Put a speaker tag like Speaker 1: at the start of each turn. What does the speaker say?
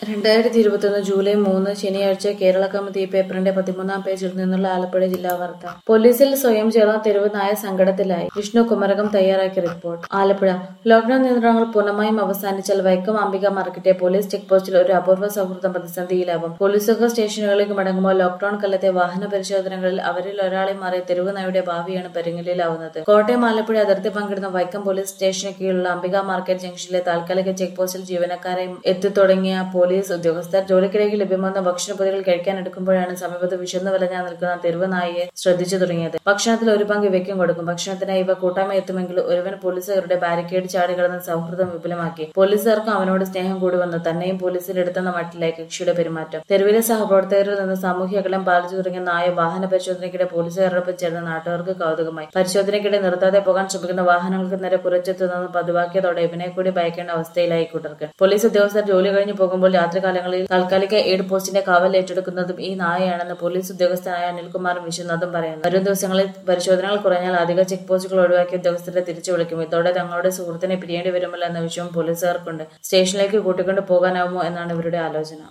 Speaker 1: രണ്ടായിരത്തി ഇരുപത്തൊന്ന് ജൂലൈ മൂന്ന് ശനിയാഴ്ച കേരള കമ്മിറ്റി പേപ്പറിന്റെ പതിമൂന്നാം പേജിൽ നിന്നുള്ള ആലപ്പുഴ ജില്ലാ വാർത്ത പോലീസിൽ സ്വയം ചേർന്ന തെരുവ് നായ സങ്കടത്തിലായി വിഷ്ണു കുമരകം തയ്യാറാക്കിയ റിപ്പോർട്ട് ആലപ്പുഴ ലോക്ഡൌൺ നിയന്ത്രണങ്ങൾ പൂർണ്ണമായും അവസാനിച്ചാൽ വൈക്കം അംബിക മാർക്കറ്റെ പോലീസ് ചെക്ക് പോസ്റ്റിൽ ഒരു അപൂർവ സൗഹൃദം പ്രതിസന്ധിയിലാവും പോലീസുകാർ സ്റ്റേഷനുകളിലേക്ക് മടങ്ങുമ്പോൾ ലോക്ഡൌൺ കാലത്തെ വാഹന പരിശോധനകളിൽ അവരിൽ ഒരാളെ മാറിയ തെരുവ് നായയുടെ ഭാവിയാണ് പെരുങ്ങലിലാവുന്നത് കോട്ടയം ആലപ്പുഴ അതിർത്തി പങ്കിടുന്ന വൈക്കം പോലീസ് സ്റ്റേഷന് കീഴിലുള്ള അംബിക മാർക്കറ്റ് ജംഗ്ഷനിലെ താൽക്കാലിക ചെക്ക് പോസ്റ്റിൽ ജീവനക്കാരെയും എത്തിത്തുടങ്ങിയ പോലീസ് ഉദ്യോഗസ്ഥർ ജോലിക്കിടയിൽ ലഭ്യമാകുന്ന ഭക്ഷണപ്പൊതികൾ കഴിക്കാനെടുക്കുമ്പോഴാണ് സമീപത്ത് വിശന്നു വലഞ്ഞാൽ നിൽക്കുന്ന തെരുവ് നായയെ ശ്രദ്ധിച്ചു തുടങ്ങിയത് ഭക്ഷണത്തിൽ ഒരു പങ്ക് ഇവയ്ക്കും കൊടുക്കും ഭക്ഷണത്തിനായി ഇവ കൂട്ടായ്മ എത്തുമെങ്കിൽ ഒരുവൻ പോലീസുകാരുടെ ബാരിക്കേഡ് ചാടി കടന്ന് സൗഹൃദം വിപുലമാക്കി പോലീസുകാർക്കും അവനോട് സ്നേഹം കൂടി വന്നു തന്നെയും പോലീസിൽ എടുത്തുന്ന മട്ടിലായി കക്ഷിയുടെ പെരുമാറ്റം തെരുവിലെ സഹപ്രവർത്തകരിൽ നിന്ന് സാമൂഹ്യ അകലം പാലിച്ചു തുടങ്ങിയ നായ വാഹന പരിശോധനയ്ക്കിടെ പോലീസുകാരോടൊപ്പം ചേർന്ന് നാട്ടുകാർക്ക് കൗതുകമായി പരിശോധനയ്ക്കിടെ നിർത്താതെ പോകാൻ ശ്രമിക്കുന്ന വാഹനങ്ങൾക്ക് നേരെ കുറച്ചെത്തുന്നത് പതിവാക്കിയതോടെ ഇവനെ കൂടി ഭയക്കേണ്ട അവസ്ഥയിലായി കൂട്ടർക്ക് പോലീസ് ഉദ്യോഗസ്ഥർ ജോലി കഴിഞ്ഞു പോകുമ്പോൾ രാത്രികാലങ്ങളിൽ താൽക്കാലിക എയ്ഡ് പോസ്റ്റിന്റെ കാവൽ ഏറ്റെടുക്കുന്നതും ഈ നായയാണെന്ന് പോലീസ് ഉദ്യോഗസ്ഥനായ അനിൽകുമാറും വിശ്വനാഥും പറയുന്നു വരും ദിവസങ്ങളിൽ പരിശോധനകൾ കുറഞ്ഞാൽ അധിക ചെക്ക് പോസ്റ്റുകൾ ഒഴിവാക്കി ഉദ്യോഗസ്ഥരെ തിരിച്ചു വിളിക്കും ഇതോടെ തങ്ങളുടെ സുഹൃത്തിനെ പിരിയേണ്ടി വരുമല്ലോ എന്ന വിഷയം പോലീസുകാർക്കുണ്ട് സ്റ്റേഷനിലേക്ക് കൂട്ടിക്കൊണ്ടു പോകാനാവുമോ എന്നാണ് ഇവരുടെ ആലോചന